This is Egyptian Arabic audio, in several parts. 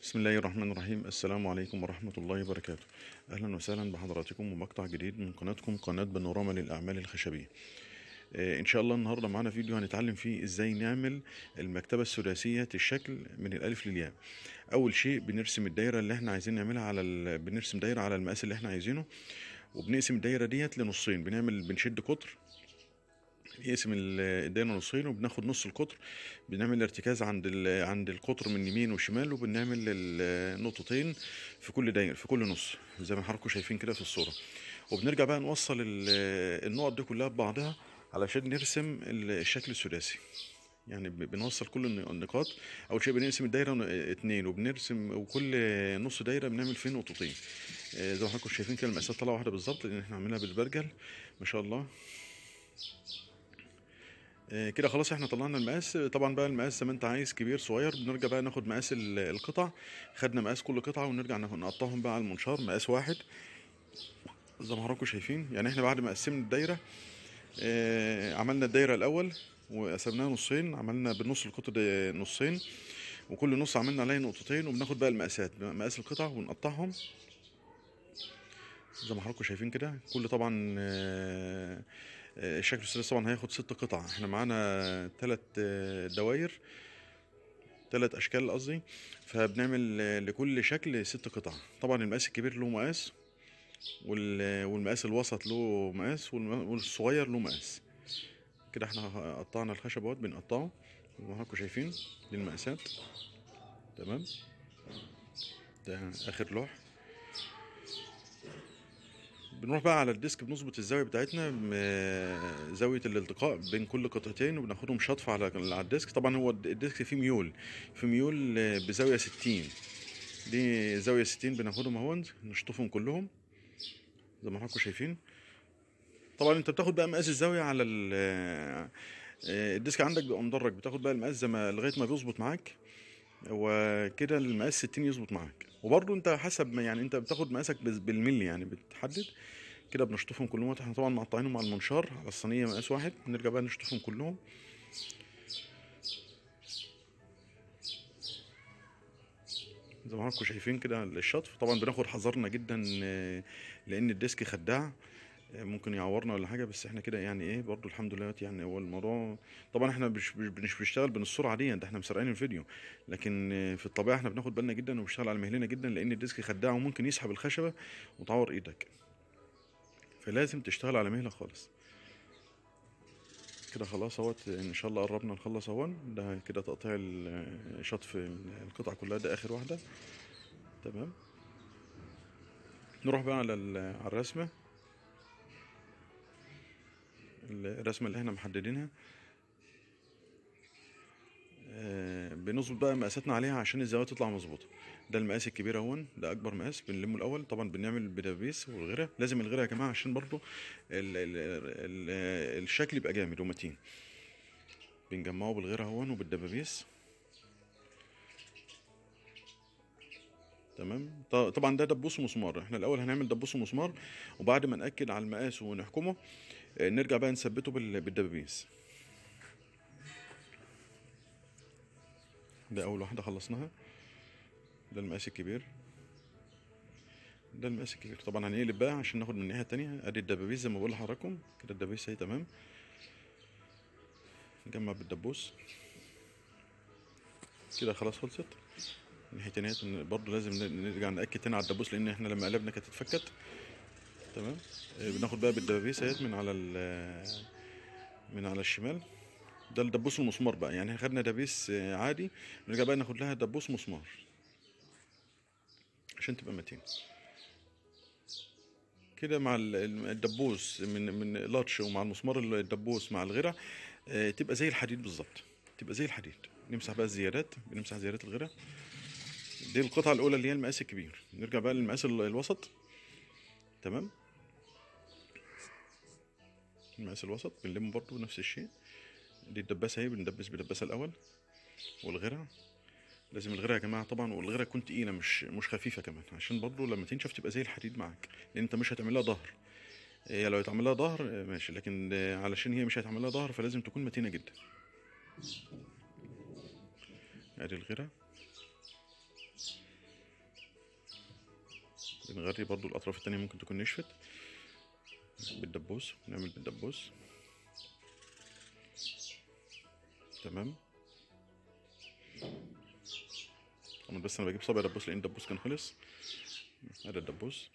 بسم الله الرحمن الرحيم السلام عليكم ورحمة الله وبركاته أهلا وسهلا بحضراتكم ومقطع جديد من قناتكم قناة بانوراما للأعمال الخشبية آه، إن شاء الله النهاردة معانا فيديو هنتعلم فيه إزاي نعمل المكتبة الثلاثية الشكل من الألف للياء أول شيء بنرسم الدايرة اللي احنا عايزين نعملها على ال... بنرسم دايرة على المقاس اللي احنا عايزينه وبنقسم الدايرة ديت لنصين بنعمل بنشد قطر نقسم ال- الدايره نصين وبناخد نص القطر بنعمل ارتكاز عند ال- عند القطر من يمين وشمال وبنعمل النقطتين في كل دايره في كل نص زي ما حضراتكم شايفين كده في الصوره وبنرجع بقى نوصل ال- النقط دي كلها ببعضها علشان نرسم ال- الشكل الثلاثي يعني ب- بنوصل كل الن- النقاط اول شيء بنقسم الدايره ن- اتنين وبنرسم وكل نص دايره بنعمل فيه نقطتين آه، زي ما حضراتكم شايفين كده المقاسات طالعه واحده بالظبط لان احنا عاملينها بالبرجل ما شاء الله آه، كده خلاص احنا طلعنا المقاس طبعا بقى المقاس زي ما انت عايز كبير صغير بنرجع بقى ناخد مقاس ال- القطع خدنا مقاس كل قطعه ونرجع ناخد- نقطعهم بقى على المنشار مقاس واحد زي ما حضراتكم شايفين يعني احنا بعد ما قسمنا الدايره اه عملنا الدايره الاول وقسمناها نصين عملنا بالنص القطر ده نصين وكل نص عملنا عليه نقطتين وبناخد بقى المقاسات مقاس القطع ونقطعهم زي ما حضراتكم شايفين كده كل طبعا آه، آه، الشكل الثلاثي طبعا هياخد ست قطع احنا معانا ثلاث دواير ثلاث اشكال قصدي فبنعمل آه، لكل شكل ست قطع طبعا المقاس الكبير له مقاس وال- والمقاس الوسط له مقاس والم- والصغير له مقاس كده احنا قطعنا الخشب اهوت بنقطعه زي ما حضراتكم شايفين دي المقاسات تمام ده اخر لوح بنروح بقى على الديسك بنظبط الزاوية بتاعتنا م- زاوية الالتقاء بين كل قطعتين وبناخدهم شطف على على الديسك طبعا هو الد- الديسك فيه ميول في ميول آه، بزاوية ستين دي زاوية ستين بناخدهم اهون نشطفهم كلهم زي ما حضراتكم شايفين طبعا انت بتاخد بقى مقاس الزاوية على ال- آه، الديسك عندك بيبقى مدرج بتاخد بقى المقاس زي ما لغاية ما بيظبط معاك وكده المقاس 60 يظبط معاك وبرضه انت حسب ما يعني انت بتاخد مقاسك بز- بالملي يعني بتحدد كده بنشطفهم كلهم احنا طبعا مقطعينهم على المنشار على الصينيه مقاس واحد نرجع بقى نشطفهم كلهم زي ما حضراتكم شايفين كده الشطف طبعا بناخد حذرنا جدا آه، لان الديسك خداع آه، ممكن يعورنا ولا حاجه بس احنا كده يعني ايه برضو الحمد لله يعني هو الموضوع طبعا احنا مش مش مش بنشتغل بنصور عاديا ده احنا مسرقين الفيديو لكن آه، في الطبيعه احنا بناخد بالنا جدا وبنشتغل على مهلنا جدا لان الديسك خداع وممكن يسحب الخشبه وتعور ايدك فلازم تشتغل على مهلك خالص كده خلاص اهوت ان شاء الله قربنا نخلص اهون ده كده تقطيع ال- شطف القطع كلها ده اخر واحده تمام نروح بقى على ال- على الرسمه الرسمه اللي احنا محددينها آه، بنظبط بقى مقاساتنا عليها عشان الزوايا تطلع مظبوطه ده المقاس الكبير اهون ده اكبر مقاس بنلمه الاول طبعا بنعمل بدبيس والغيره لازم الغيره يا جماعه عشان برضو ال ال ال الشكل يبقى جامد ومتين بنجمعه بالغيره اهون وبالدبابيس تمام ط- طبعا ده دبوس ومسمار احنا الاول هنعمل دبوس ومسمار وبعد ما ناكد على المقاس ونحكمه آه، نرجع بقى نثبته بال- بالدبابيس ده اول واحده خلصناها ده المقاس الكبير ده المقاس الكبير طبعا هنقلب بقى عشان ناخد من الناحيه التانية ادي الدبابيس زي ما بقول لحضراتكم كده الدبابيس اهي تمام نجمع بالدبوس كده خلاص خلصت الناحيه التانية برضه لازم ن- نرجع ناكد تاني على الدبوس لان احنا لما قلبنا كانت اتفكت تمام آه، بناخد بقى بالدبابيس اهيت من على ال- من على الشمال ده الدبوس المسمار بقى يعني خدنا دبيس آه، عادي نرجع بقى ناخد لها دبوس مسمار عشان تبقى متين كده مع ال- ال- الدبوس من من لاتش ومع المسمار ال- الدبوس مع الغيره آه، تبقى زي الحديد بالظبط تبقى زي الحديد نمسح بقى الزيادات بنمسح زيادات الغيره دي القطعه الاولى اللي هي المقاس الكبير نرجع بقى للمقاس ال- الوسط تمام المقاس الوسط بنلم برضو نفس الشيء دي الدباسه اهي بندبس بدباسه الاول والغيره لازم الغيره يا جماعه طبعا والغيره تكون تقيله مش مش خفيفه كمان عشان برضو لما تنشف تبقى زي الحديد معاك لان انت مش هتعمل لها ظهر هي لو يتعمل لها ظهر آه، ماشي لكن آه، علشان هي مش هيتعمل لها ظهر فلازم تكون متينه جدا ادي الغيره بنغري برضو الاطراف التانية ممكن تكون نشفت بالدبوس نعمل بالدبوس تمام طبعا بس انا بجيب صابع دبوس لان الدبوس كان خلص هذا الدبوس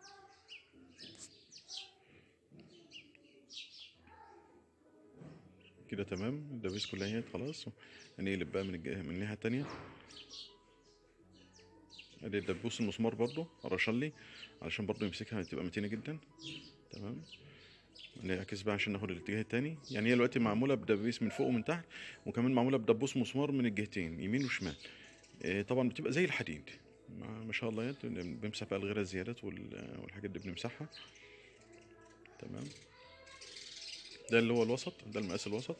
كده تمام الدبوس كلها هي خلاص هنقلب بقى من الجهة من الناحية التانية ادي الدبوس المسمار برضو رشلي علشان برضو يمسكها تبقى متينة جدا تمام نعكس بقى عشان ناخد الاتجاه التاني يعني هي دلوقتي معمولة بدبوس من فوق ومن تحت وكمان معمولة بدبوس مسمار من الجهتين يمين وشمال إيه طبعا بتبقى زي الحديد ما ما شاء الله يعني بنمسح بقى الغيرة الزيادات وال- والحاجات دي بنمسحها تمام ده اللي هو الوسط ده المقاس الوسط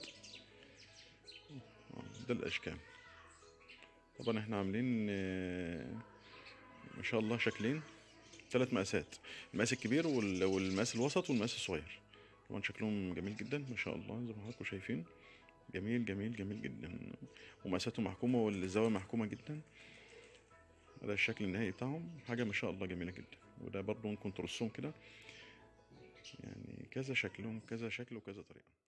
آه، ده الاشكال طبعا احنا عاملين آه، ما شاء الله شكلين ثلاث مقاسات المقاس الكبير وال- والمقاس الوسط والمقاس الصغير طبعا شكلهم جميل جدا ما شاء الله زي ما حضراتكم شايفين جميل جميل جميل جدا ومقاساته محكومة والزاوية محكومة جدا ده الشكل النهائي بتاعهم حاجة ما شاء الله جميلة جدا وده برضو ممكن ترصهم كده يعني كذا شكلهم كذا شكل وكذا طريقة